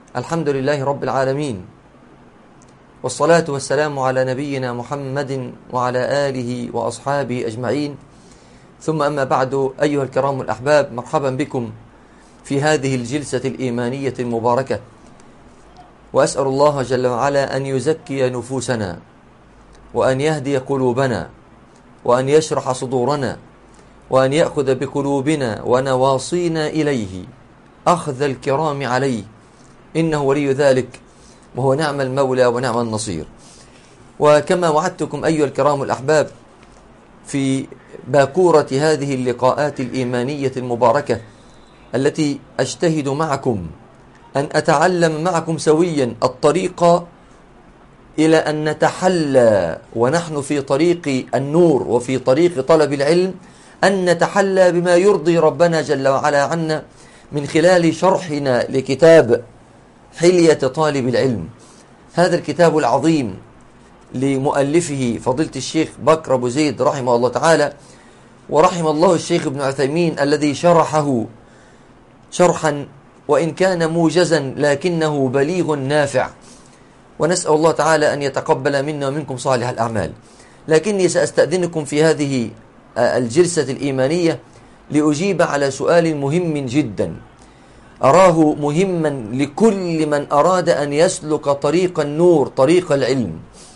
الحمد لله رب العالمين والصلاة والسلام على نبينا محمد وعلى آله وأصحابه أجمعين ثم أما بعد أيها الكرام الأحباب مرحبا بكم في هذه الجلسة الإيمانية المباركة وأسأل الله جل وعلا أن يزكي نفوسنا وأن يهدي قلوبنا وأن يشرح صدورنا وأن يأخذ بقلوبنا ونواصينا إليه أخذ الكرام عليه إنه ولي ذلك وهو نعم المولى ونعم النصير وكما وعدتكم أيها الكرام الأحباب في باكورة هذه اللقاءات الإيمانية المباركة التي أجتهد معكم أن أتعلم معكم سويا الطريق إلى أن نتحلى ونحن في طريق النور وفي طريق طلب العلم أن نتحلى بما يرضي ربنا جل وعلا عنا من خلال شرحنا لكتاب حلية طالب العلم هذا الكتاب العظيم لمؤلفه فضيلة الشيخ بكر أبو زيد رحمه الله تعالى ورحم الله الشيخ ابن عثيمين الذي شرحه شرحا وإن كان موجزا لكنه بليغ نافع ونسأل الله تعالى أن يتقبل منا ومنكم صالح الأعمال لكني سأستأذنكم في هذه الجلسة الإيمانية لأجيب على سؤال مهم جدا أراه مهما لكل من أراد أن يسلك طريق النور طريق العلم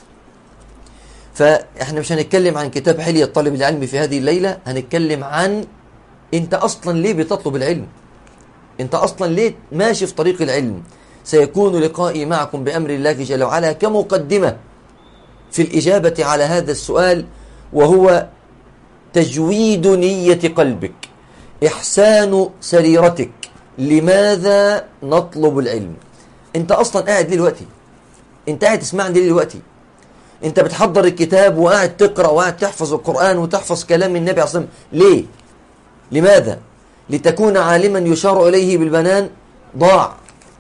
فإحنا مش هنتكلم عن كتاب حلية طالب العلم في هذه الليلة هنتكلم عن أنت أصلا ليه بتطلب العلم أنت أصلا ليه ماشي في طريق العلم سيكون لقائي معكم بأمر الله جل وعلا كمقدمة في الإجابة على هذا السؤال وهو تجويد نية قلبك إحسان سريرتك لماذا نطلب العلم انت اصلا قاعد ليه دلوقتي انت قاعد تسمعني ليه دلوقتي انت بتحضر الكتاب وقاعد تقرا وقاعد تحفظ القران وتحفظ كلام النبي عليه الصلاه ليه لماذا لتكون عالما يشار اليه بالبنان ضاع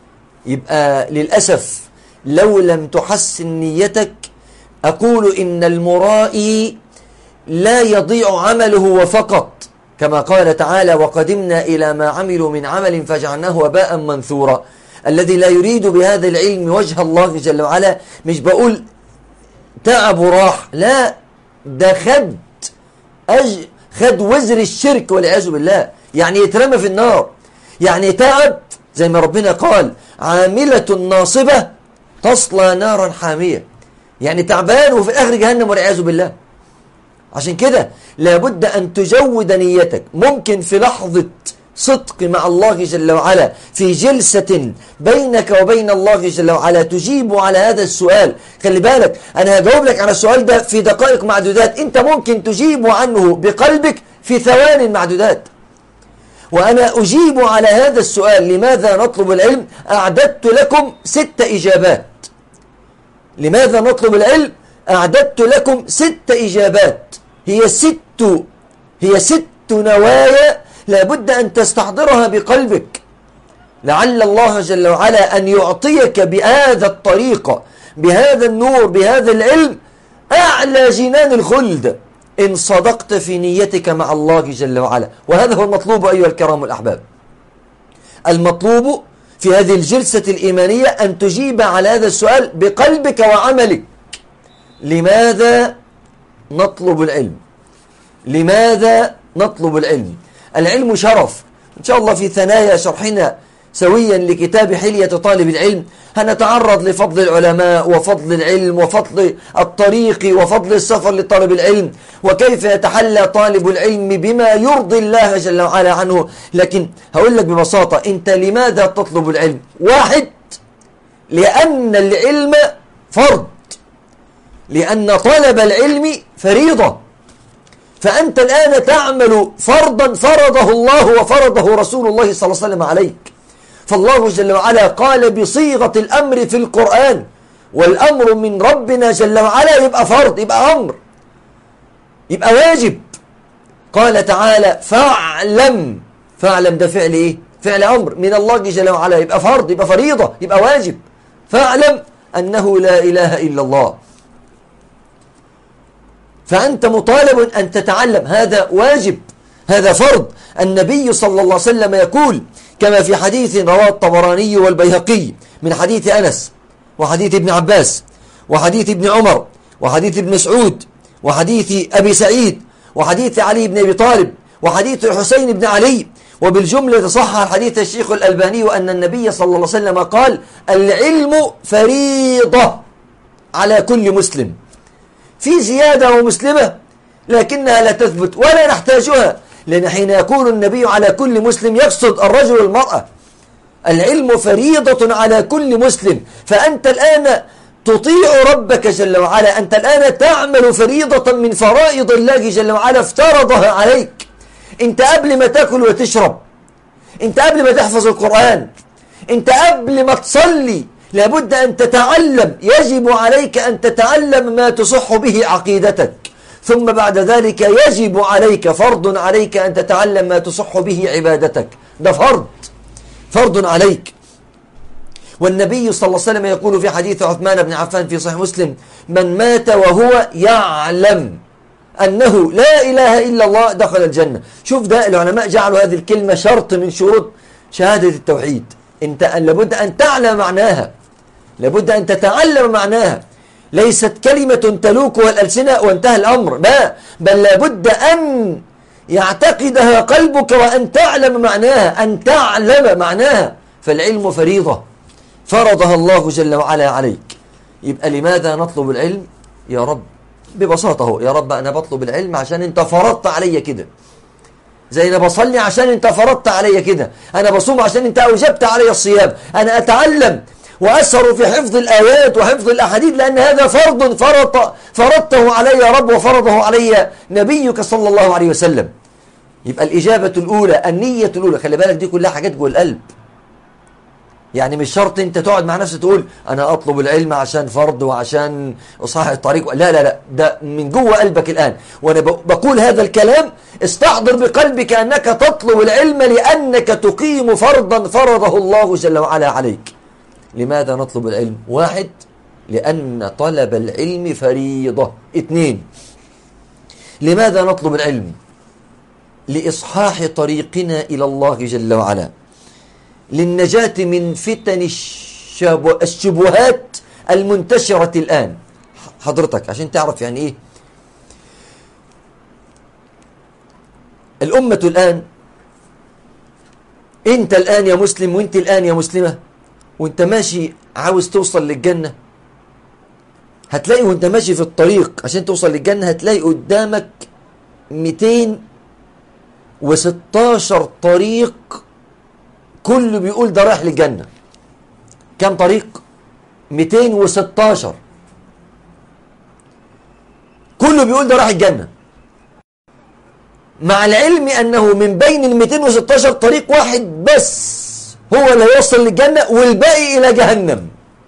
يبقى للاسف لو لم تحسن نيتك اقول ان المرائي لا يضيع عمله وفقط كما قال تعالى وقدمنا إلى ما عملوا من عمل فجعلناه وباء منثورا الذي لا يريد بهذا العلم وجه الله جل وعلا مش بقول تعب وراح لا ده خد أج خد وزر الشرك والعياذ بالله يعني يترمى في النار يعني تعب زي ما ربنا قال عاملة ناصبة تصلى نارا حامية يعني تعبان وفي الآخر جهنم والعياذ بالله عشان كده لابد أن تجود نيتك ممكن في لحظة صدق مع الله جل وعلا في جلسة بينك وبين الله جل وعلا تجيب على هذا السؤال خلي بالك أنا هجاوب لك على السؤال ده في دقائق معدودات أنت ممكن تجيب عنه بقلبك في ثوان معدودات وأنا أجيب على هذا السؤال لماذا نطلب العلم أعددت لكم ست إجابات لماذا نطلب العلم أعددت لكم ست إجابات هي ست هي ست نوايا لابد أن تستحضرها بقلبك لعل الله جل وعلا أن يعطيك بهذا الطريقة بهذا النور بهذا العلم أعلى جنان الخلد إن صدقت في نيتك مع الله جل وعلا وهذا هو المطلوب أيها الكرام الأحباب المطلوب في هذه الجلسة الإيمانية أن تجيب على هذا السؤال بقلبك وعملك لماذا نطلب العلم لماذا نطلب العلم العلم شرف إن شاء الله في ثنايا شرحنا سويا لكتاب حلية طالب العلم هنتعرض لفضل العلماء وفضل العلم وفضل الطريق وفضل السفر لطالب العلم وكيف يتحلى طالب العلم بما يرضي الله جل وعلا عنه لكن هقول لك ببساطة أنت لماذا تطلب العلم واحد لأن العلم فرض لأن طلب العلم فريضة فأنت الآن تعمل فرضا فرضه الله وفرضه رسول الله صلى الله عليه وسلم عليك فالله جل وعلا قال بصيغة الأمر في القرآن والأمر من ربنا جل وعلا يبقى فرض يبقى أمر يبقى واجب قال تعالى فاعلم فاعلم ده فعل إيه فعل أمر من الله جل وعلا يبقى فرض يبقى فريضة يبقى واجب فاعلم أنه لا إله إلا الله فأنت مطالب أن تتعلم هذا واجب هذا فرض النبي صلى الله عليه وسلم يقول كما في حديث رواه الطبراني والبيهقي من حديث أنس وحديث ابن عباس وحديث ابن عمر وحديث ابن مسعود وحديث أبي سعيد وحديث علي بن أبي طالب وحديث الحسين بن علي وبالجملة صح حديث الشيخ الألباني أن النبي صلى الله عليه وسلم قال العلم فريضة على كل مسلم في زيادة ومسلمة لكنها لا تثبت ولا نحتاجها لأن حين يكون النبي على كل مسلم يقصد الرجل والمرأة العلم فريضة على كل مسلم فأنت الآن تطيع ربك جل وعلا أنت الآن تعمل فريضة من فرائض الله جل وعلا افترضها عليك أنت قبل ما تأكل وتشرب أنت قبل ما تحفظ القرآن أنت قبل ما تصلي لابد أن تتعلم يجب عليك أن تتعلم ما تصح به عقيدتك ثم بعد ذلك يجب عليك فرض عليك أن تتعلم ما تصح به عبادتك ده فرض فرض عليك والنبي صلى الله عليه وسلم يقول في حديث عثمان بن عفان في صحيح مسلم من مات وهو يعلم أنه لا إله إلا الله دخل الجنة شوف ده العلماء جعلوا هذه الكلمة شرط من شروط شهادة التوحيد انت لابد أن تعلم معناها لابد أن تتعلم معناها ليست كلمة تلوكها الألسنة وانتهى الأمر ما بل لابد أن يعتقدها قلبك وأن تعلم معناها أن تعلم معناها فالعلم فريضة فرضها الله جل وعلا عليك يبقى لماذا نطلب العلم يا رب ببساطة يا رب أنا بطلب العلم عشان أنت فرضت علي كده زي أنا بصلي عشان أنت فرضت علي كده أنا بصوم عشان أنت أوجبت علي الصيام أنا أتعلم وأسهر في حفظ الآيات وحفظ الأحاديث لأن هذا فرض فرط فرضته علي يا رب وفرضه علي نبيك صلى الله عليه وسلم يبقى الإجابة الأولى النية الأولى خلي بالك دي كلها حاجات جوه القلب يعني مش شرط انت تقعد مع نفسك تقول انا اطلب العلم عشان فرض وعشان اصحح الطريق لا لا لا ده من جوه قلبك الان وانا بقول هذا الكلام استحضر بقلبك انك تطلب العلم لانك تقيم فرضا فرضه الله جل وعلا عليك لماذا نطلب العلم واحد لأن طلب العلم فريضة اثنين لماذا نطلب العلم لإصحاح طريقنا إلى الله جل وعلا للنجاة من فتن الشبهات المنتشرة الآن حضرتك عشان تعرف يعني إيه الأمة الآن أنت الآن يا مسلم وأنت الآن يا مسلمة وانت ماشي عاوز توصل للجنة هتلاقي وانت ماشي في الطريق عشان توصل للجنة هتلاقي قدامك 216 طريق كله بيقول ده رايح للجنة كم طريق 216 كله بيقول ده رايح الجنة مع العلم أنه من بين ال 216 طريق واحد بس هو اللي يوصل للجنة والباقي إلى جهنم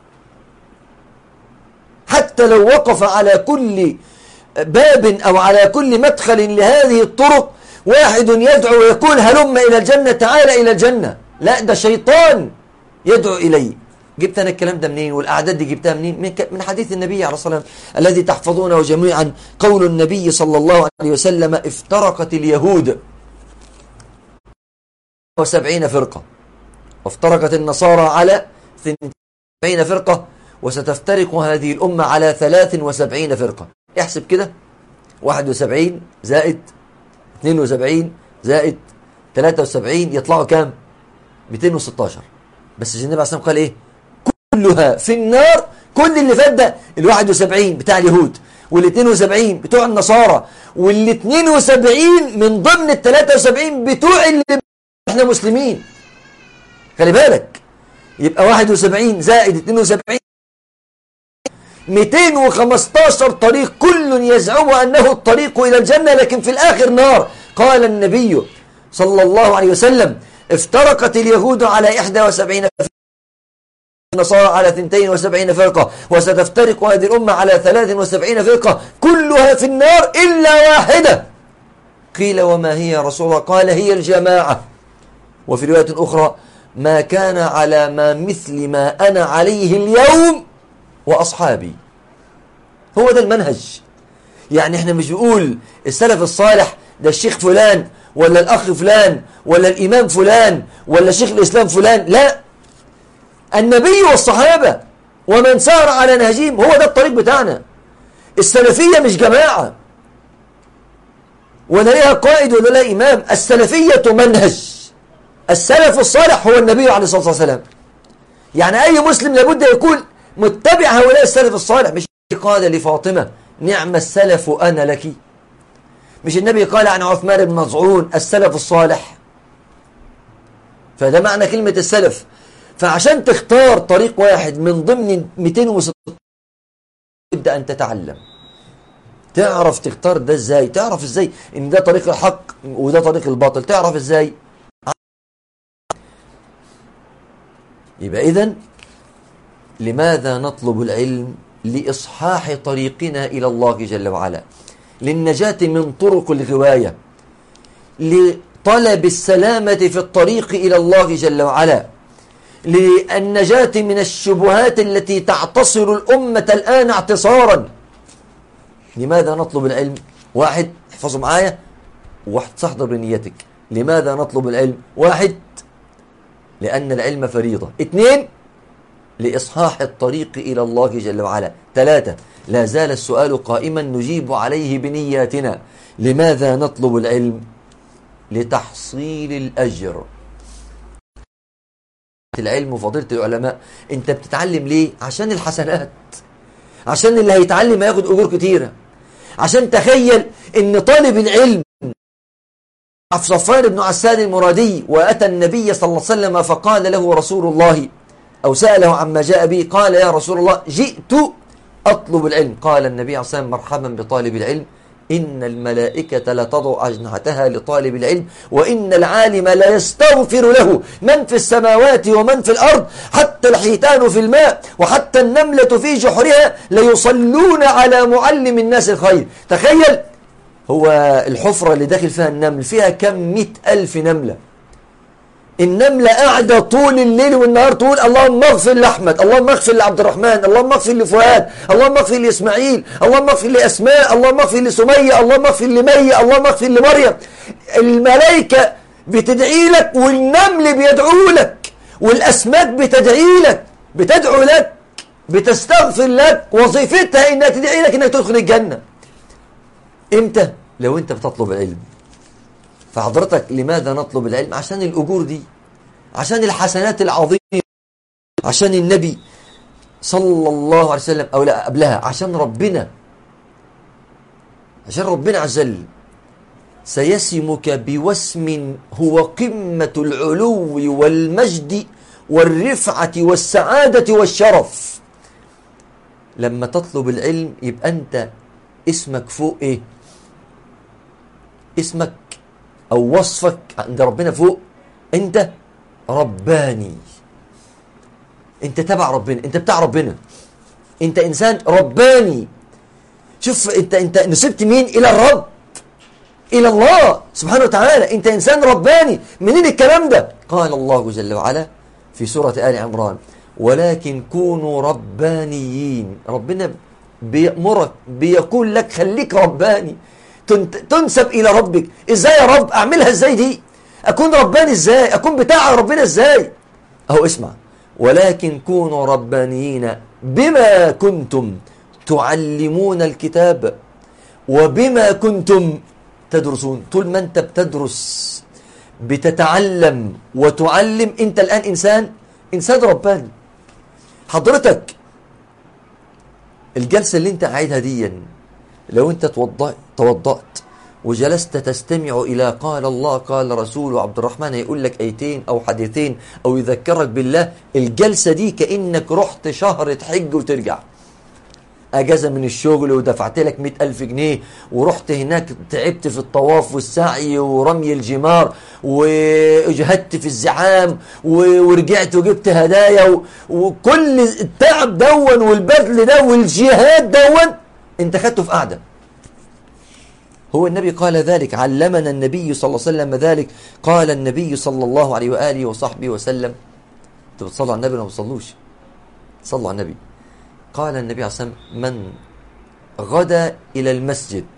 حتى لو وقف على كل باب أو على كل مدخل لهذه الطرق واحد يدعو ويقول هلم إلى الجنة تعال إلى الجنة لا ده شيطان يدعو إليه جبت أنا الكلام ده منين والأعداد دي جبتها منين من, من حديث النبي عليه الصلاة والسلام الذي تحفظونه جميعا قول النبي صلى الله عليه وسلم افترقت اليهود وسبعين فرقة وافترقت النصارى على 72 فرقة وستفترق هذه الأمة على 73 فرقة احسب كده 71 زائد 72 زائد 73 يطلعوا كام 216 بس النبي عليه الصلاة قال ايه كلها في النار كل اللي فات ده ال 71 بتاع اليهود وال 72 بتوع النصارى وال 72 من ضمن ال 73 بتوع اللي احنا مسلمين خلي بالك يبقى 71 زائد 72 215 طريق كل يزعم أنه الطريق إلى الجنة لكن في الآخر نار قال النبي صلى الله عليه وسلم افترقت اليهود على 71 فرقة النصارى على 72 فرقة وستفترق هذه الأمة على 73 فرقة كلها في النار إلا واحدة قيل وما هي يا رسول الله قال هي الجماعة وفي رواية أخرى ما كان على ما مثل ما أنا عليه اليوم وأصحابي هو ده المنهج يعني احنا مش بنقول السلف الصالح ده الشيخ فلان ولا الأخ فلان ولا الإمام فلان ولا شيخ الإسلام فلان لا النبي والصحابة ومن سار على نهجهم هو ده الطريق بتاعنا السلفية مش جماعة ولا ليها قائد ولا لها إمام السلفية منهج السلف الصالح هو النبي عليه الصلاة والسلام يعني أي مسلم لابد يكون متبع هؤلاء السلف الصالح مش قال لفاطمة نعم السلف أنا لك مش النبي قال عن عثمان بن مزعون السلف الصالح فده معنى كلمة السلف فعشان تختار طريق واحد من ضمن 260 تبدأ أن تتعلم تعرف تختار ده ازاي تعرف ازاي ان ده طريق الحق وده طريق الباطل تعرف ازاي يبقى إذن لماذا نطلب العلم لإصحاح طريقنا إلى الله جل وعلا للنجاة من طرق الغواية لطلب السلامة في الطريق إلى الله جل وعلا للنجاة من الشبهات التي تعتصر الأمة الآن اعتصارا لماذا نطلب العلم واحد احفظوا معايا واحد صحضر بنيتك لماذا نطلب العلم واحد لأن العلم فريضة اثنين لإصحاح الطريق إلى الله جل وعلا ثلاثة لا زال السؤال قائما نجيب عليه بنياتنا لماذا نطلب العلم لتحصيل الأجر العلم وفضيلة العلماء انت بتتعلم ليه عشان الحسنات عشان اللي هيتعلم هياخد أجور كتيرة عشان تخيل ان طالب العلم صفان بن عسان المرادي وأتى النبي صلى الله عليه وسلم فقال له رسول الله أو سأله عما جاء به قال يا رسول الله جئت أطلب العلم قال النبي عليه الصلاة والسلام مرحبا بطالب العلم إن الملائكة لتضع أجنحتها لطالب العلم وإن العالم لا يستغفر له من في السماوات ومن في الأرض حتى الحيتان في الماء وحتى النملة في جحرها ليصلون على معلم الناس الخير تخيل هو الحفرة اللي داخل فيها النمل فيها كم مئة ألف نملة النملة قاعدة طول الليل والنهار تقول اللهم اغفر لأحمد اللهم اغفر لعبد الرحمن اللهم اغفر لفؤاد اللهم اغفر لإسماعيل اللهم اغفر لأسماء اللهم اغفر لسمية اللهم اغفر لمية اللهم اغفر لمريم الملائكة بتدعي لك والنمل بيدعو لك والأسماك بتدعي لك بتدعو لك بتستغفر لك وظيفتها انها تدعي لك انك تدخل الجنة امتى لو انت بتطلب العلم فحضرتك لماذا نطلب العلم عشان الأجور دي عشان الحسنات العظيمة عشان النبي صلى الله عليه وسلم أو لا قبلها عشان ربنا عشان ربنا عز وجل سيسمك بوسم هو قمة العلو والمجد والرفعة والسعادة والشرف لما تطلب العلم يبقى أنت اسمك فوق إيه اسمك أو وصفك عند ربنا فوق أنت رباني أنت تبع ربنا أنت بتاع ربنا أنت إنسان رباني شوف أنت أنت نسبت مين إلى الرب إلى الله سبحانه وتعالى أنت إنسان رباني منين الكلام ده قال الله جل وعلا في سورة آل عمران ولكن كونوا ربانيين ربنا بيأمرك بيقول لك خليك رباني تنسب إلى ربك إزاي يا رب أعملها إزاي دي أكون رباني إزاي أكون بتاع ربنا إزاي أهو اسمع ولكن كونوا ربانيين بما كنتم تعلمون الكتاب وبما كنتم تدرسون طول ما أنت بتدرس بتتعلم وتعلم أنت الآن إنسان إنسان رباني حضرتك الجلسة اللي أنت قاعدها دي لو أنت توضأت, توضأت وجلست تستمع إلى قال الله قال رسول عبد الرحمن يقول لك أيتين أو حديثين أو يذكرك بالله الجلسة دي كأنك رحت شهر تحج وترجع أجازة من الشغل ودفعت لك مئة ألف جنيه ورحت هناك تعبت في الطواف والسعي ورمي الجمار وجهدت في الزعام ورجعت وجبت هدايا وكل التعب دون والبذل ده والجهاد دون انت خدته في قعده هو النبي قال ذلك علمنا النبي صلى الله عليه وسلم ذلك قال النبي صلى الله عليه وآله وصحبه وسلم انتوا بتصلوا على النبي ولا ما بتصلوش صلوا على النبي قال النبي عليه الصلاة والسلام من غدا إلى المسجد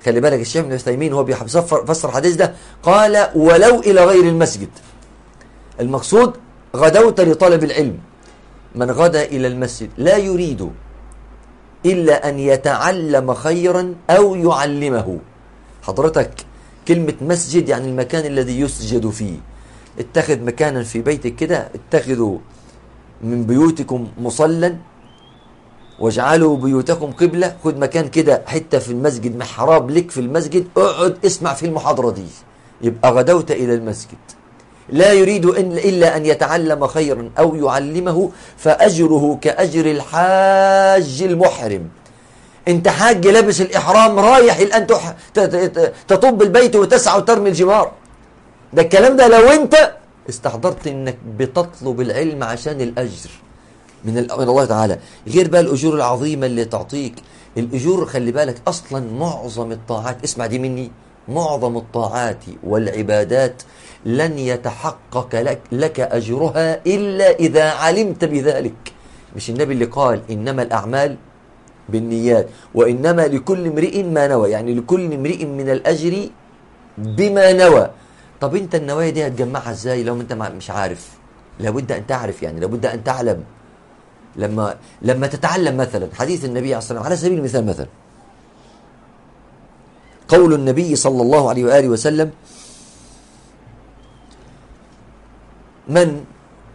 خلي بالك الشيخ ابن عثيمين هو بيفسر فسر الحديث ده قال ولو إلى غير المسجد المقصود غدوت لطلب العلم من غدا إلى المسجد لا يريد إلا أن يتعلم خيرا أو يعلمه حضرتك كلمة مسجد يعني المكان الذي يسجد فيه اتخذ مكانا في بيتك كده اتخذوا من بيوتكم مصلا واجعلوا بيوتكم قبلة خد مكان كده حتة في المسجد محراب لك في المسجد اقعد اسمع في المحاضرة دي يبقى غدوت إلى المسجد لا يريد إلا أن يتعلم خيرا أو يعلمه فأجره كأجر الحاج المحرم انت حاج لابس الإحرام رايح الآن تطب البيت وتسعى وترمي الجمار ده الكلام ده لو انت استحضرت انك بتطلب العلم عشان الأجر من من الله تعالى غير بقى الأجور العظيمة اللي تعطيك الأجور خلي بالك أصلا معظم الطاعات اسمع دي مني معظم الطاعات والعبادات لن يتحقق لك, لك أجرها إلا إذا علمت بذلك مش النبي اللي قال إنما الأعمال بالنيات وإنما لكل امرئ ما نوى يعني لكل امرئ من الأجر بما نوى طب انت النوايا دي هتجمعها ازاي لو انت مش عارف لابد ان تعرف يعني لابد ان تعلم لما لما تتعلم مثلا حديث النبي عليه الصلاه والسلام على سبيل المثال مثلا قول النبي صلى الله عليه واله وسلم من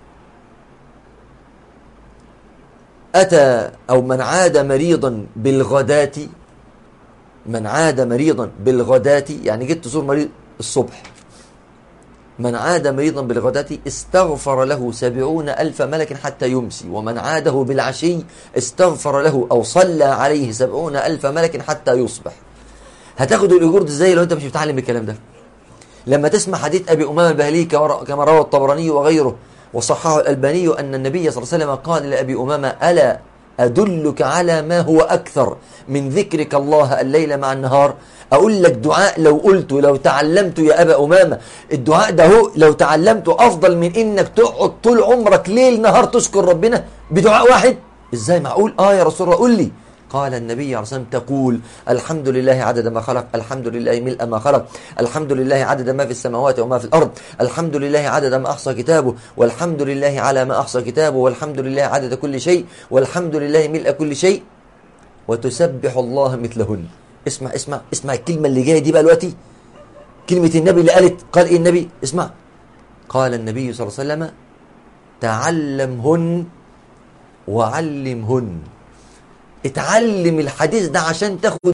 أتى أو من عاد مريضا بالغداة من عاد مريضا بالغداة يعني جيت تزور مريض الصبح من عاد مريضا بالغداة استغفر له سبعون ألف ملك حتى يمسي ومن عاده بالعشي استغفر له أو صلى عليه سبعون ألف ملك حتى يصبح هتاخد الأجور دي ازاي لو أنت مش بتعلم الكلام ده لما تسمع حديث أبي أمام البهلي كما روى الطبراني وغيره وصححه الألباني أن النبي صلى الله عليه وسلم قال لأبي أمامة ألا أدلك على ما هو أكثر من ذكرك الله الليل مع النهار أقول لك دعاء لو قلت لو تعلمت يا أبا أمامة الدعاء ده هو لو تعلمته أفضل من إنك تقعد طول عمرك ليل نهار تشكر ربنا بدعاء واحد إزاي معقول آه يا رسول الله قل لي قال النبي عليه الصلاة والسلام تقول الحمد لله عدد ما خلق الحمد لله ملء ما خلق الحمد لله عدد ما في السماوات وما في الأرض الحمد لله عدد ما أحصى كتابه والحمد لله على ما أحصى كتابه والحمد لله عدد كل شيء والحمد لله ملء كل شيء وتسبح الله مثلهن اسمع اسمع اسمع الكلمة اللي جاية دي بقى دلوقتي كلمة النبي اللي قالت قال إيه النبي اسمع قال النبي صلى الله عليه وسلم تعلمهن وعلمهن اتعلم الحديث ده عشان تاخد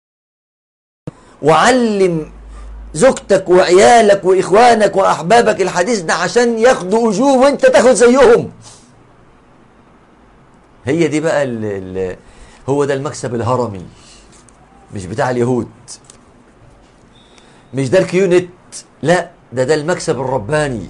وعلم زوجتك وعيالك واخوانك واحبابك الحديث ده عشان ياخدوا اجور وانت تاخد زيهم هي دي بقى ال ال هو ده المكسب الهرمي مش بتاع اليهود مش ده الكيونت لا ده ده المكسب الرباني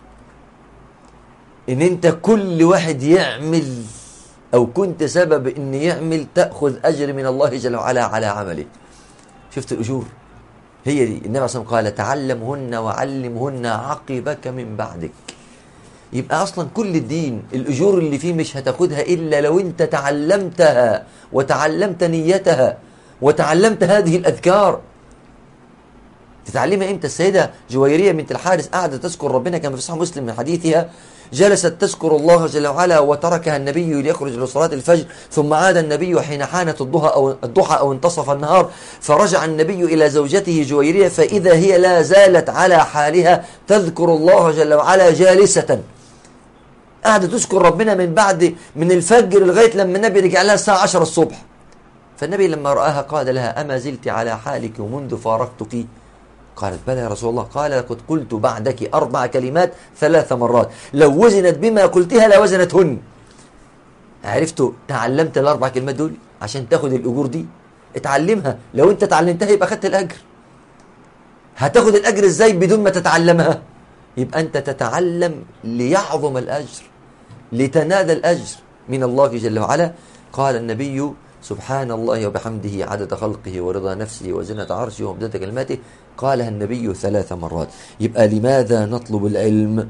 ان انت كل واحد يعمل أو كنت سبب أن يعمل تأخذ أجر من الله جل وعلا على عمله شفت الأجور هي دي النبي صلى الله عليه وسلم قال تعلمهن وعلمهن عقبك من بعدك يبقى أصلا كل الدين الأجور اللي فيه مش هتاخدها إلا لو أنت تعلمتها وتعلمت نيتها وتعلمت هذه الأذكار تتعلمها امتى السيدة جويرية بنت الحارث قاعدة تذكر ربنا كما في صحيح مسلم من حديثها جلست تذكر الله جل وعلا وتركها النبي ليخرج لصلاة الفجر ثم عاد النبي حين حانت الضحى أو, الضحى أو انتصف النهار فرجع النبي إلى زوجته جويرية فإذا هي لا زالت على حالها تذكر الله جل وعلا جالسة قاعدة تذكر ربنا من بعد من الفجر لغاية لما النبي رجع لها الساعة 10 الصبح فالنبي لما رآها قال لها أما زلت على حالك منذ فارقتك قالت بلى يا رسول الله قال لقد قلت بعدك أربع كلمات ثلاث مرات لو وزنت بما قلتها لوزنتهن عرفتوا تعلمت الأربع كلمات دول عشان تاخد الأجور دي اتعلمها لو انت تعلمتها يبقى خدت الأجر هتاخد الأجر ازاي بدون ما تتعلمها يبقى أنت تتعلم ليعظم الأجر لتنال الأجر من الله جل وعلا قال النبي سبحان الله وبحمده عدد خلقه ورضا نفسه وزنة عرشه ومدد كلماته قالها النبي ثلاث مرات يبقى لماذا نطلب العلم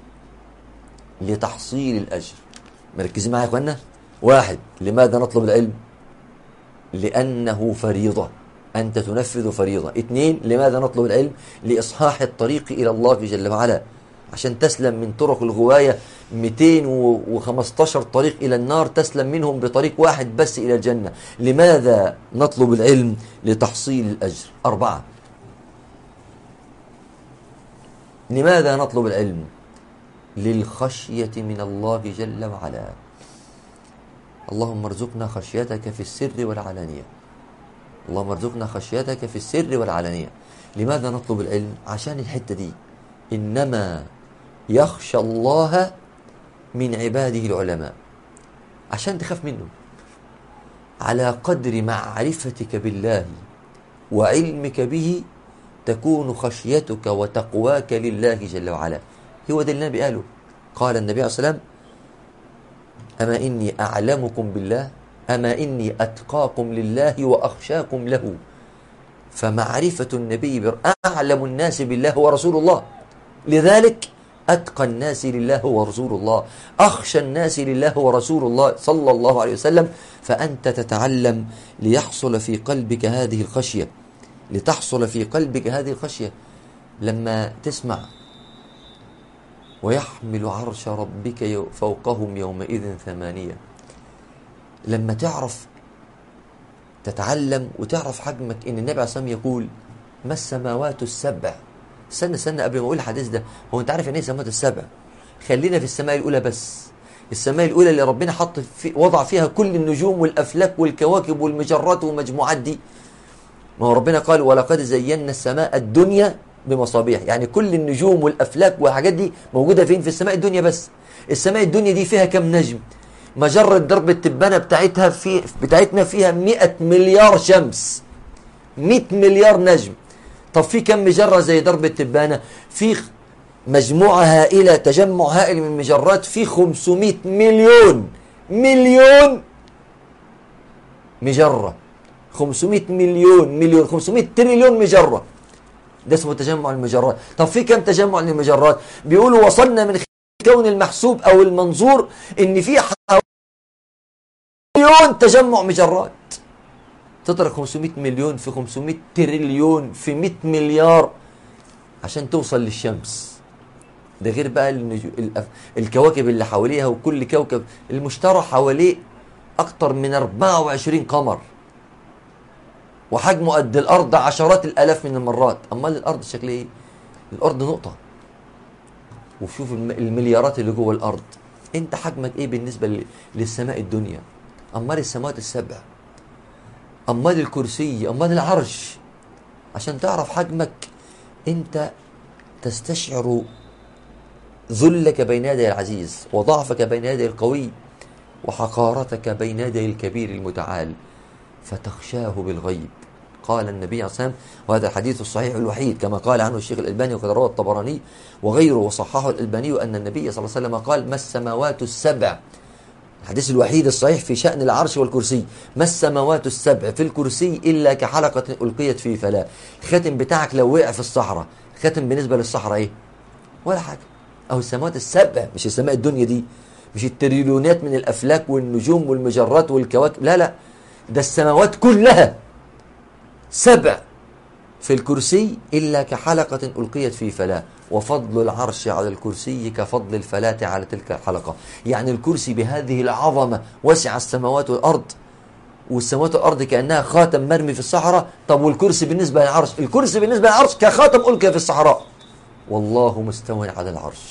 لتحصيل الأجر مركزين معايا يا اخوانا واحد لماذا نطلب العلم لأنه فريضة أنت تنفذ فريضة اثنين لماذا نطلب العلم لإصحاح الطريق إلى الله جل وعلا عشان تسلم من طرق الغواية 215 طريق إلى النار تسلم منهم بطريق واحد بس إلى الجنة لماذا نطلب العلم لتحصيل الأجر أربعة لماذا نطلب العلم للخشية من الله جل وعلا اللهم ارزقنا خشيتك في السر والعلانية اللهم ارزقنا خشيتك في السر والعلانية لماذا نطلب العلم عشان الحتة دي إنما يخشى الله من عباده العلماء عشان تخاف منه على قدر معرفتك بالله وعلمك به تكون خشيتك وتقواك لله جل وعلا هو ده اللي النبي قاله قال النبي عليه الصلاة والسلام أما إني أعلمكم بالله أما إني أتقاكم لله وأخشاكم له فمعرفة النبي أعلم الناس بالله هو رسول الله لذلك أتقى الناس لله هو رسول الله أخشى الناس لله هو رسول الله صلى الله عليه وسلم فأنت تتعلم ليحصل في قلبك هذه الخشية لتحصل في قلبك هذه الخشية لما تسمع ويحمل عرش ربك فوقهم يومئذ ثمانية لما تعرف تتعلم وتعرف حجمك ان النبي عليه الصلاه يقول ما السماوات السبع استنى استنى قبل ما اقول الحديث ده هو انت عارف يعني ايه السماوات السبع خلينا في السماء الاولى بس السماء الاولى اللي ربنا حط في وضع فيها كل النجوم والافلاك والكواكب والمجرات والمجموعات دي ما هو ربنا قال ولقد زينا السماء الدنيا بمصابيح يعني كل النجوم والافلاك والحاجات دي موجوده فين في السماء الدنيا بس السماء الدنيا دي فيها كم نجم مجرة درب التبانة بتاعتها في بتاعتنا فيها 100 مليار شمس 100 مليار نجم طب في كم مجرة زي درب التبانة في مجموعة هائلة تجمع هائل من المجرات في 500 مليون مليون مجرة 500 مليون مليون 500 تريليون مجرة ده اسمه تجمع المجرات طب في كم تجمع للمجرات بيقولوا وصلنا من الكون المحسوب او المنظور ان في مليون تجمع مجرات تضرب 500 مليون في 500 تريليون في 100 مليار عشان توصل للشمس ده غير بقى النجو... الكواكب اللي حواليها وكل كوكب المشتري حواليه اكتر من 24 قمر وحجمه قد الارض عشرات الالاف من المرات امال الارض شكلها ايه الارض نقطه وشوف المليارات اللي جوه الارض انت حجمك ايه بالنسبه للسماء الدنيا امال السماوات السبع امال الكرسي امال العرش عشان تعرف حجمك انت تستشعر ذلك بين يدي العزيز وضعفك بين يدي القوي وحقارتك بين يدي الكبير المتعال فتخشاه بالغيب قال النبي عليه الصلاة والسلام وهذا الحديث الصحيح الوحيد كما قال عنه الشيخ الألباني وقد روى الطبراني وغيره وصححه الألباني أن النبي صلى الله عليه وسلم قال ما السماوات السبع الحديث الوحيد الصحيح في شأن العرش والكرسي ما السماوات السبع في الكرسي إلا كحلقة ألقيت في فلاة الختم بتاعك لو وقع في الصحراء ختم بالنسبة للصحراء إيه ولا حاجة أو السماوات السبع مش السماء الدنيا دي مش التريليونات من الأفلاك والنجوم والمجرات والكواكب لا لا ده السماوات كلها سبع في الكرسي إلا كحلقة ألقيت في فلاة وفضل العرش على الكرسي كفضل الفلاة على تلك الحلقة يعني الكرسي بهذه العظمة وسع السماوات والأرض والسماوات والأرض كأنها خاتم مرمي في الصحراء طب والكرسي بالنسبة للعرش الكرسي بالنسبة للعرش كخاتم ألقي في الصحراء والله مستوى على العرش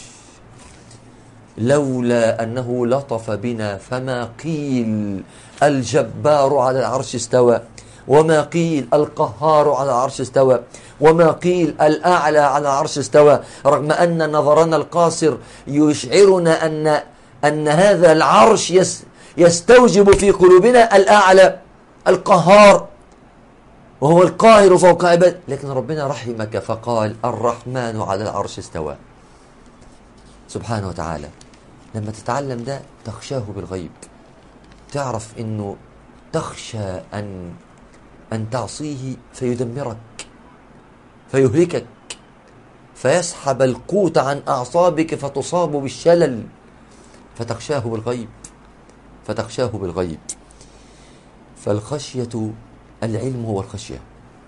لولا أنه لطف بنا فما قيل الجبار على العرش استوى وما قيل القهار على العرش استوى وما قيل الأعلى على العرش استوى رغم أن نظرنا القاصر يشعرنا أن أن هذا العرش يستوجب في قلوبنا الأعلى القهار وهو القاهر فوق عباد لكن ربنا رحمك فقال الرحمن على العرش استوى سبحانه وتعالى لما تتعلم ده تخشاه بالغيب تعرف انه تخشى ان ان تعصيه فيدمرك فيهلكك فيسحب القوت عن اعصابك فتصاب بالشلل فتخشاه بالغيب فتخشاه بالغيب فالخشيه العلم هو الخشيه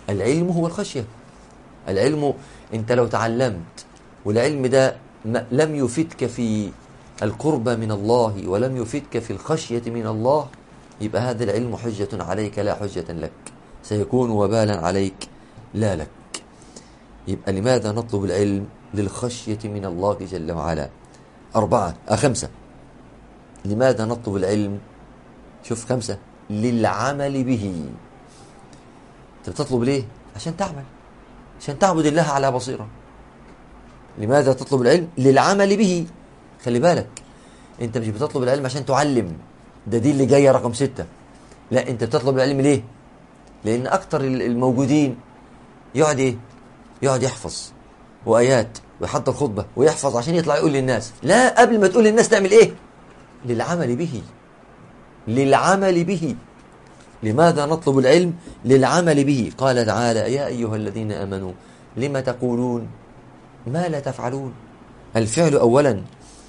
العلم هو الخشية العلم أنت لو تعلمت والعلم ده لم يفدك في القرب من الله ولم يفدك في الخشية من الله يبقى هذا العلم حجة عليك لا حجة لك سيكون وبالا عليك لا لك يبقى لماذا نطلب العلم للخشية من الله جل وعلا أربعة آه خمسة لماذا نطلب العلم شوف خمسة للعمل به أنت بتطلب ليه عشان تعمل عشان تعبد الله على بصيرة لماذا تطلب العلم للعمل به خلي بالك انت مش بتطلب العلم عشان تعلم ده دي اللي جايه رقم ستة لا انت بتطلب العلم ليه لان اكتر الموجودين يقعد ايه يقعد يحفظ وايات ويحضر خطبه ويحفظ عشان يطلع يقول للناس لا قبل ما تقول للناس تعمل ايه للعمل به للعمل به لماذا نطلب العلم للعمل به قال تعالى يا ايها الذين امنوا لم تقولون ما لا تفعلون الفعل اولا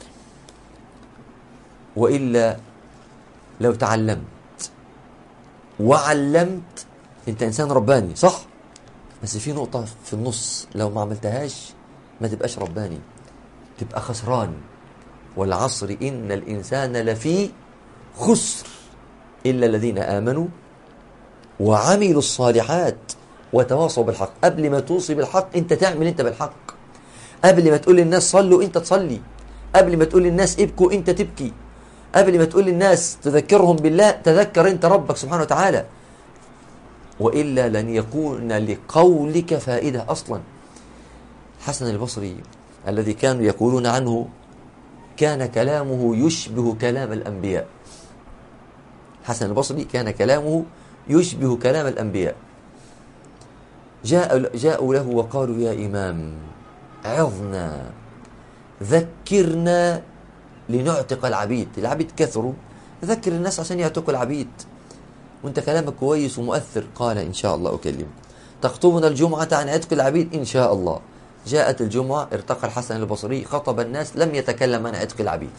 والا لو تعلمت وعلمت انت انسان رباني صح بس في نقطة في النص لو ما عملتهاش ما تبقاش رباني تبقى خسران والعصر إن الإنسان لفي خسر إلا الذين آمنوا وعملوا الصالحات وتواصوا بالحق قبل ما توصي بالحق انت تعمل انت بالحق قبل ما تقول للناس صلوا انت تصلي قبل ما تقول للناس ابكوا انت تبكي قبل ما تقول للناس تذكرهم بالله تذكر انت ربك سبحانه وتعالى وإلا لن يكون لقولك فائدة أصلا حسن البصري الذي كانوا يقولون عنه كان كلامه يشبه كلام الأنبياء حسن البصري كان كلامه يشبه كلام الأنبياء جاء جاءوا له وقالوا يا إمام عظنا ذكرنا لنعتق العبيد العبيد كثروا ذكر الناس عشان يعتقوا العبيد وانت كلامك كويس ومؤثر قال إن شاء الله أكلمك تخطبنا الجمعة عن عتق العبيد إن شاء الله جاءت الجمعة ارتقى الحسن البصري خطب الناس لم يتكلم عن عتق العبيد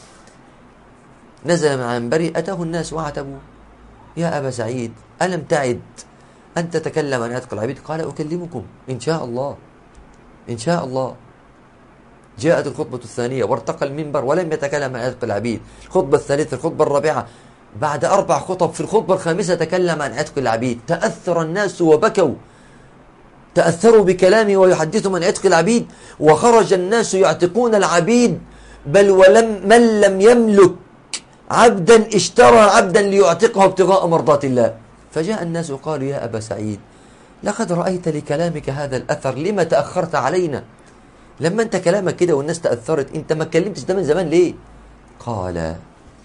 نزل من منبري أتاه الناس وعتبوا يا أبا سعيد ألم تعد أن تتكلم عن عتق العبيد قال أكلمكم إن شاء الله إن شاء الله جاءت الخطبة الثانية وارتقى المنبر ولم يتكلم عن عتق العبيد الخطبة الثالثة الخطبة الرابعة بعد أربع خطب في الخطبة الخامسة تكلم عن عتق العبيد تأثر الناس وبكوا تأثروا بكلامه ويحدثهم عن عتق العبيد وخرج الناس يعتقون العبيد بل ولم من لم يملك عبدا اشترى عبدا ليعتقه ابتغاء مرضات الله فجاء الناس وقالوا يا أبا سعيد لقد رأيت لكلامك هذا الأثر لما تأخرت علينا لما أنت كلامك كده والناس تأثرت أنت ما اتكلمتش ده من زمان ليه قال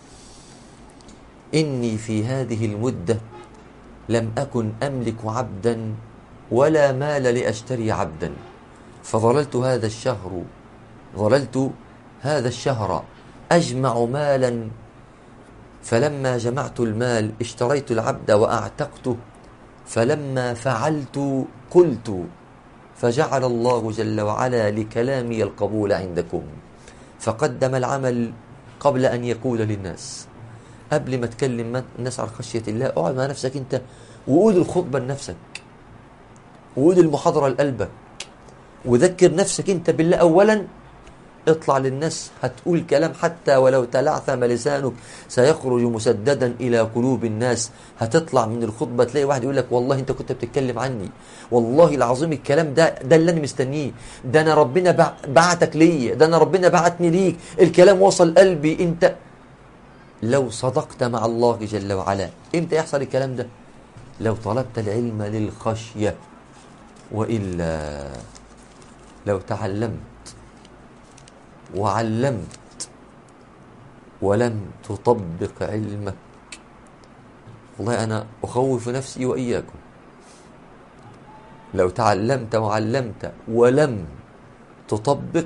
إني في هذه المدة لم أكن أملك عبدا ولا مال لأشتري عبدا فظللت هذا الشهر ظللت هذا الشهر أجمع مالا فلما جمعت المال اشتريت العبد وأعتقته فلما فعلت قلت فجعل الله جل وعلا لكلامي القبول عندكم فقدم العمل قبل أن يقول للناس قبل ما تكلم الناس عن خشية الله اقعد مع نفسك انت وقول الخطبة لنفسك وقول المحاضرة لقلبك وذكر نفسك انت بالله اولا اطلع للناس هتقول كلام حتى ولو تلعثم لسانك سيخرج مسددا الى قلوب الناس هتطلع من الخطبه تلاقي واحد يقول لك والله انت كنت بتتكلم عني والله العظيم الكلام ده ده اللي انا مستنيه ده انا ربنا بعتك ليا ده انا ربنا بعتني ليك الكلام وصل قلبي انت لو صدقت مع الله جل وعلا امتى يحصل الكلام ده لو طلبت العلم للخشية وإلا لو تعلمت وعلمت ولم تطبق علمك والله أنا أخوف نفسي وإياكم لو تعلمت وعلمت ولم تطبق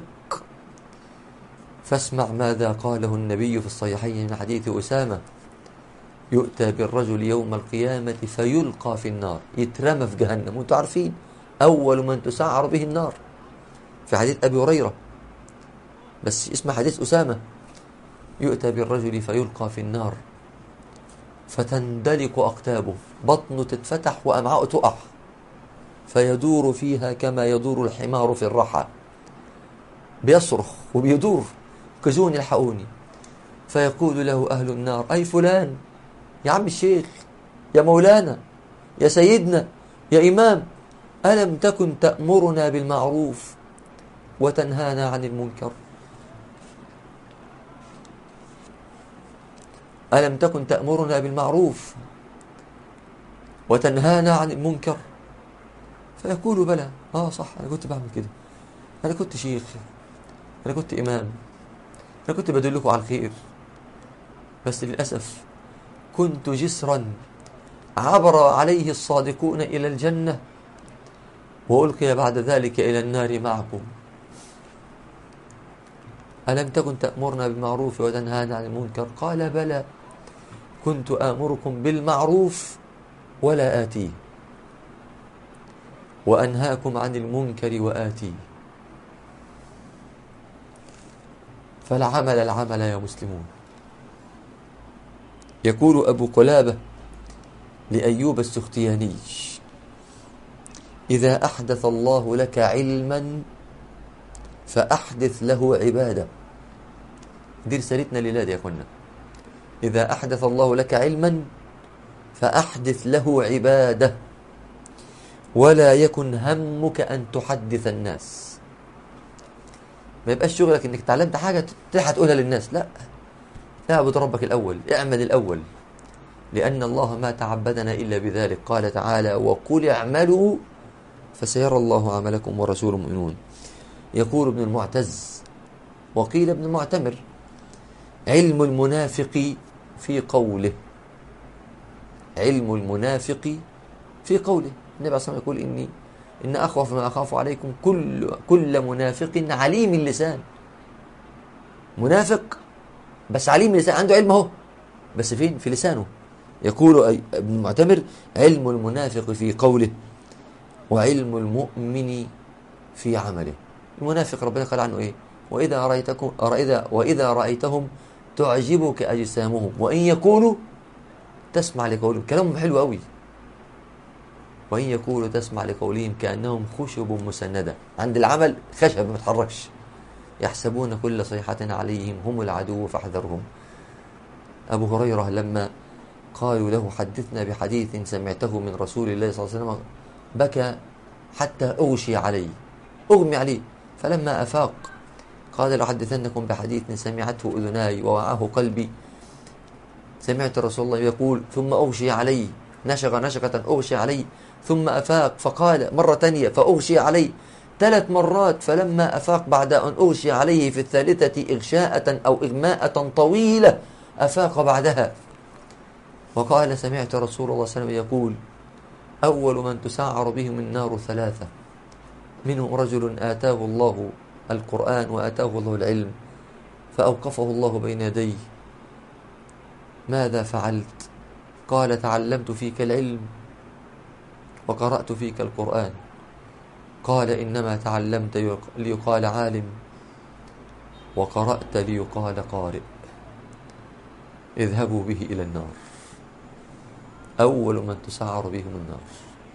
فاسمع ماذا قاله النبي في الصحيحين من حديث أسامة يؤتى بالرجل يوم القيامة فيلقى في النار يترمى في جهنم وانتم عارفين أول من تسعر به النار في حديث أبي هريرة بس اسمع حديث أسامة يؤتى بالرجل فيلقى في النار فتندلق أقتابه بطنه تتفتح وأمعاءه تقع فيدور فيها كما يدور الحمار في الرحى بيصرخ وبيدور كزوني الحقوني فيقول له أهل النار أي فلان يا عم الشيخ يا مولانا يا سيدنا يا إمام ألم تكن تأمرنا بالمعروف وتنهانا عن المنكر ألم تكن تأمرنا بالمعروف وتنهانا عن المنكر فيقول بلى آه صح أنا كنت بعمل كده أنا كنت شيخ أنا كنت إمام أنا كنت بدلكم على الخير بس للأسف كنت جسرا عبر عليه الصادقون إلى الجنة وألقي بعد ذلك إلى النار معكم ألم تكن تأمرنا بالمعروف وتنهانا عن المنكر قال بلى كنت آمركم بالمعروف ولا آتيه وأنهاكم عن المنكر وآتيه فالعمل العمل يا مسلمون يقول أبو قلابة لأيوب السختياني إذا أحدث الله لك علما فأحدث له عبادة دي رسالتنا لله يا أخوانا إذا أحدث الله لك علما فأحدث له عبادة ولا يكن همك أن تحدث الناس ما يبقاش شغلك انك تعلمت حاجة تلحق تقولها للناس لا اعبد ربك الأول اعمل الأول لأن الله ما تعبدنا إلا بذلك قال تعالى وقل اعملوا فسيرى الله عملكم ورسوله مؤمنون يقول ابن المعتز وقيل ابن المعتمر علم المنافق في قوله علم المنافق في قوله النبي صلى الله عليه وسلم يقول إني إن أخوف ما أخاف عليكم كل كل منافق عليم اللسان منافق بس عليم اللسان عنده علم اهو بس فين في لسانه يقول أي ابن المعتمر علم المنافق في قوله وعلم المؤمن في عمله المنافق ربنا قال عنه ايه واذا رايتكم واذا واذا رايتهم تعجبك اجسامهم وان يقولوا تسمع لقولهم كلامهم حلو قوي وإن يقولوا تسمع لقولهم كأنهم خشب مسندة عند العمل خشب ما تحركش يحسبون كل صيحة عليهم هم العدو فاحذرهم أبو هريرة لما قالوا له حدثنا بحديث سمعته من رسول الله صلى الله عليه وسلم بكى حتى أغشي عليه أغمي عليه فلما أفاق قال لأحدثنكم بحديث سمعته أذناي ووعاه قلبي سمعت رسول الله يقول ثم أغشي علي نشغ نشغة أغشي علي ثم أفاق فقال مرة ثانية فأغشي علي ثلاث مرات فلما أفاق بعد أن أغشي عليه في الثالثة إغشاءة أو إغماءة طويلة أفاق بعدها وقال سمعت رسول الله صلى الله عليه وسلم يقول أول من تسعر بهم النار ثلاثة منهم رجل آتاه الله القرآن وآتاه الله العلم فأوقفه الله بين يديه ماذا فعلت قال تعلمت فيك العلم وقرأت فيك القرآن قال إنما تعلمت ليقال عالم وقرأت ليقال قارئ اذهبوا به إلى النار أول من تسعر بهم النار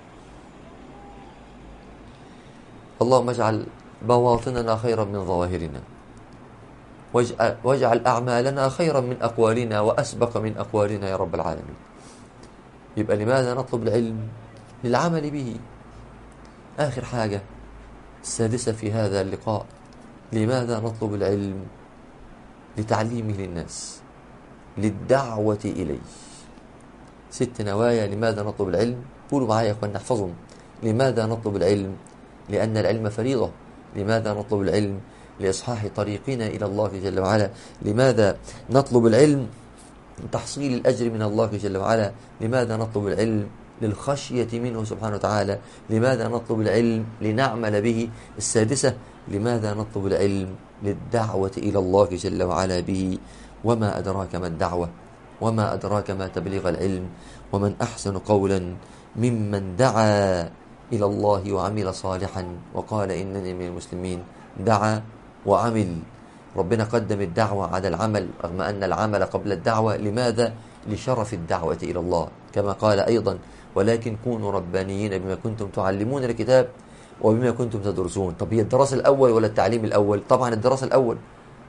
اللهم اجعل بواطننا خيرا من ظواهرنا واجعل أعمالنا خيرا من أقوالنا وأسبق من أقوالنا يا رب العالمين يبقى لماذا نطلب العلم للعمل به آخر حاجة السادسة في هذا اللقاء لماذا نطلب العلم لتعليمه للناس للدعوة إليه ست نوايا لماذا نطلب العلم قولوا معايا يا أخوان نحفظهم لماذا نطلب العلم لأن العلم فريضة لماذا نطلب العلم لإصحاح طريقنا إلى الله جل وعلا لماذا نطلب العلم تحصيل الأجر من الله جل وعلا لماذا نطلب العلم للخشية منه سبحانه وتعالى لماذا نطلب العلم لنعمل به السادسة لماذا نطلب العلم للدعوة إلى الله جل وعلا به وما أدراك ما الدعوة وما أدراك ما تبليغ العلم ومن أحسن قولا ممن دعا إلى الله وعمل صالحا وقال إنني من المسلمين دعا وعمل ربنا قدم الدعوة على العمل رغم أن العمل قبل الدعوة لماذا؟ لشرف الدعوة إلى الله كما قال أيضا ولكن كونوا ربانيين بما كنتم تعلمون الكتاب وبما كنتم تدرسون طب هي الدراسة الأول ولا التعليم الأول طبعا الدراسة الأول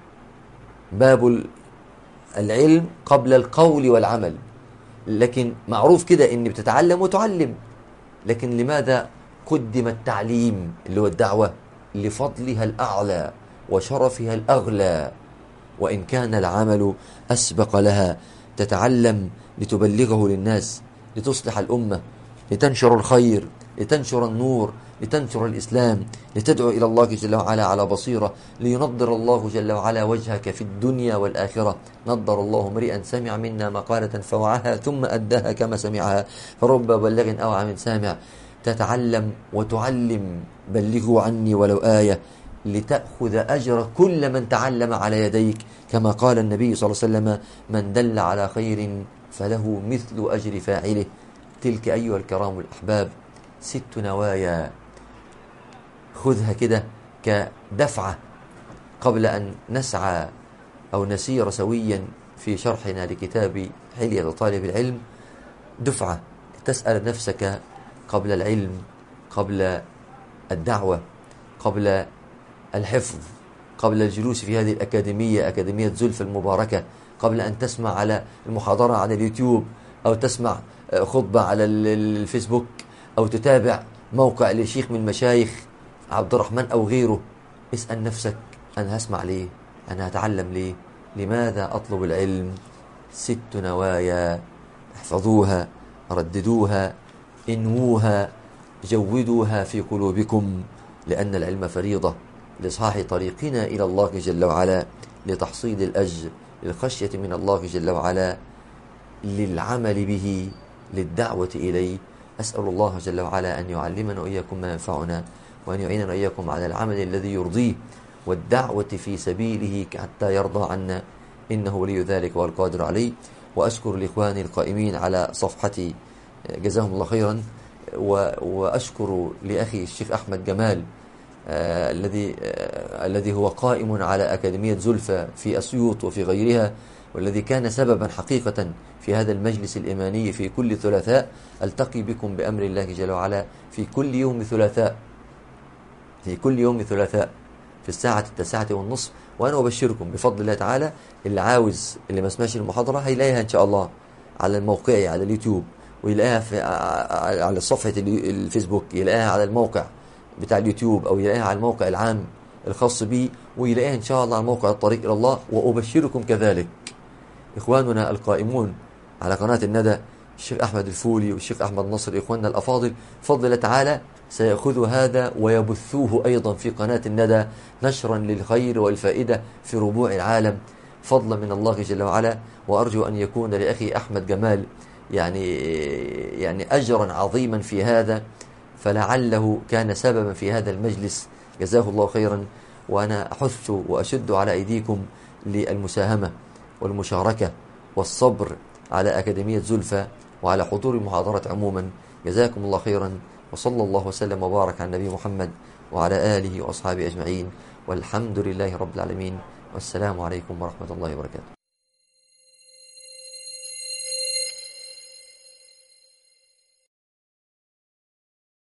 باب العلم قبل القول والعمل لكن معروف كده ان بتتعلم وتعلم لكن لماذا قدم التعليم اللي هو الدعوة لفضلها الأعلى وشرفها الأغلى وإن كان العمل أسبق لها تتعلم لتبلغه للناس لتصلح الأمة لتنشر الخير لتنشر النور لتنشر الإسلام لتدعو إلى الله جل وعلا على بصيرة لينضر الله جل وعلا وجهك في الدنيا والآخرة نضر الله امرئا سمع منا مقالة فوعها ثم أداها كما سمعها فرب بلغ أوعى من سامع تتعلم وتعلم بلغوا عني ولو آية لتأخذ أجر كل من تعلم على يديك كما قال النبي صلى الله عليه وسلم من دل على خير فله مثل أجر فاعله تلك أيها الكرام الأحباب ست نوايا خذها كده كدفعة قبل أن نسعى أو نسير سويا في شرحنا لكتاب حلية طالب العلم دفعة تسأل نفسك قبل العلم قبل الدعوة قبل الحفظ قبل الجلوس في هذه الأكاديمية أكاديمية زلف المباركة قبل أن تسمع على المحاضرة على اليوتيوب أو تسمع خطبة على الفيسبوك أو تتابع موقع لشيخ من المشايخ عبد الرحمن أو غيره اسأل نفسك أنا هسمع ليه أنا هتعلم ليه لماذا أطلب العلم ست نوايا احفظوها رددوها انووها جودوها في قلوبكم لأن العلم فريضة لإصحاح طريقنا إلى الله جل وعلا لتحصيل الأجر للخشية من الله جل وعلا للعمل به للدعوة إليه أسأل الله جل وعلا أن يعلمنا وإياكم ما ينفعنا وأن يعيننا وإياكم على العمل الذي يرضيه والدعوة في سبيله حتى يرضى عنا إنه ولي ذلك والقادر عليه وأشكر الإخوان القائمين على صفحتي جزاهم الله خيرا وأشكر لأخي الشيخ أحمد جمال آه الذي آه الذي هو قائم على أكاديمية زلفة في أسيوط وفي غيرها والذي كان سببا حقيقة في هذا المجلس الإيماني في كل ثلاثاء ألتقي بكم بأمر الله جل وعلا في كل يوم ثلاثاء في كل يوم ثلاثاء في الساعة التاسعة والنصف وأنا أبشركم بفضل الله تعالى اللي عاوز اللي ما سمعش المحاضرة هيلاقيها إن شاء الله على الموقع على اليوتيوب ويلاقيها في على صفحة الفيسبوك يلاقيها على الموقع بتاع اليوتيوب أو يلاقيها على الموقع العام الخاص به ويلاقيها إن شاء الله على موقع الطريق إلى الله وأبشركم كذلك إخواننا القائمون على قناة الندى الشيخ أحمد الفولي والشيخ أحمد نصر إخواننا الأفاضل فضل الله تعالى سيأخذ هذا ويبثوه أيضا في قناة الندى نشرا للخير والفائدة في ربوع العالم فضلا من الله جل وعلا وأرجو أن يكون لأخي أحمد جمال يعني يعني أجرا عظيما في هذا فلعله كان سببا في هذا المجلس جزاه الله خيرا وأنا أحث وأشد على أيديكم للمساهمة والمشاركة والصبر على أكاديمية زلفة وعلى حضور المحاضرات عموما جزاكم الله خيرا وصلى الله وسلم وبارك على النبي محمد وعلى آله وأصحابه أجمعين والحمد لله رب العالمين والسلام عليكم ورحمة الله وبركاته